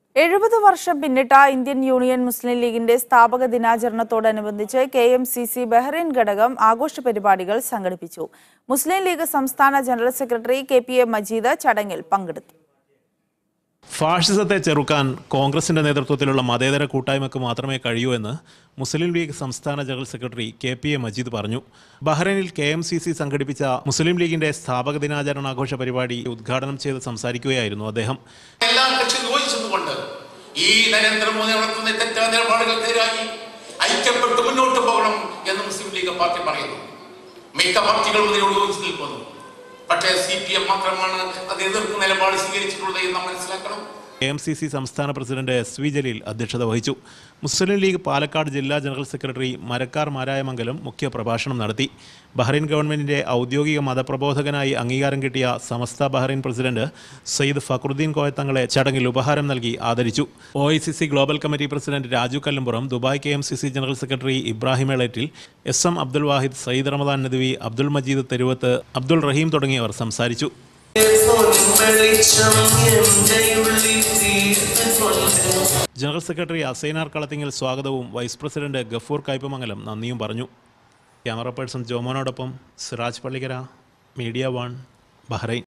എഴുപത് വർഷം പിന്നിട്ട ഇന്ത്യൻ യൂണിയൻ മുസ്ലിം ലീഗിന്റെ സ്ഥാപക ദിനാചരണത്തോടനുബന്ധിച്ച് K M C C Bahrain ഘടകം ആഘോഷ പരിപാടികൾ സംഘടിപ്പിച്ചു മുസ്ലിം ലീഗ് സംസ്ഥാന general secretary K P A Majeed ചടങ്ങിൽ പങ്കെടുത്തു ഫാഷിസത്തെ ചെറുക്കാൻ കോൺഗ്രസിന്റെ നേതൃത്വത്തിലുള്ള മതേതര കൂട്ടായ്മക്ക് മാത്രമേ കഴിയൂ എന്ന് മുസ്ലിം ലീഗ് സംസ്ഥാന general secretary K P A Majeed പറഞ്ഞു ബഹ്റൈനിൽ കെ എം സി സി സംഘടിപ്പിച്ച മുസ്ലിം ലീഗിന്റെ സ്ഥാപക ദിനാചരണാഘോഷ പരിപാടി ഉദ്ഘാടനം ചെയ്ത് സംസാരിക്കുകയായിരുന്നു അദ്ദേഹം എല്ലാ കക്ഷിയും യോജിച്ചതുകൊണ്ട് ഈ നരേന്ദ്രമോദി നടത്തുന്ന തെറ്റായ നിലപാടുകൾക്കെതിരായി ഐക്യപ്പെട്ട് മുന്നോട്ട് പോകണം എന്ന് മുസ്ലിം ലീഗ് പാർട്ടി പറയുന്നു മിക്ക പാർട്ടികളും ഇതിനോട് യോജിച്ച് നിൽക്കുന്നു പക്ഷേ സി പി എം മാത്രമാണ് അത് എതിർക്കുന്ന നിലപാട് സ്വീകരിച്ചിട്ടുള്ളത് എന്ന് നാം മനസ്സിലാക്കണം കെ എം സി സി സംസ്ഥാന പ്രസിഡന്റ് എസ് വി ജലീൽ അധ്യക്ഷത വഹിച്ചു മുസ്ലിം ലീഗ് പാലക്കാട് ജില്ലാ ജനറൽ സെക്രട്ടറി മരക്കാർ മാരായമംഗലം മുഖ്യ പ്രഭാഷണം നടത്തി ബഹ്റൈൻ ഗവൺമെന്റിന്റെ ഔദ്യോഗിക മതപ്രബോധകനായി അംഗീകാരം കിട്ടിയ സമസ്ത ബഹ്റൈൻ പ്രസിഡന്റ് സയ്യിദ് ഫക്രുദ്ദീൻ കോയത്തങ്ങളെ ചടങ്ങിൽ ഉപഹാരം നൽകി ആദരിച്ചു O I C C global committee president Raju Kallumpuram Dubai K M C C general secretary Ibrahim Elettil S M Abdul Wahid Sayyid Ramadan Nadwi Abdul Majeed Theruvath Abdul Raheem തുടങ്ങിയവർ സംസാരിച്ചു വെളിച്ചം എന്റെ ഉള്ളിൽ തീർത്തുകൊണ്ട് ജനറൽ സെക്രട്ടറി അസൈനാർ കളത്തിങ്ങൽ സ്വാഗതവും വൈസ് പ്രസിഡന്റ് ഗഫൂർ കയ്പമംഗലം നന്ദിയും പറഞ്ഞു ക്യാമറ പേഴ്സൺ ജോമോനോടൊപ്പം Siraj Pallikkara Media One Bahrain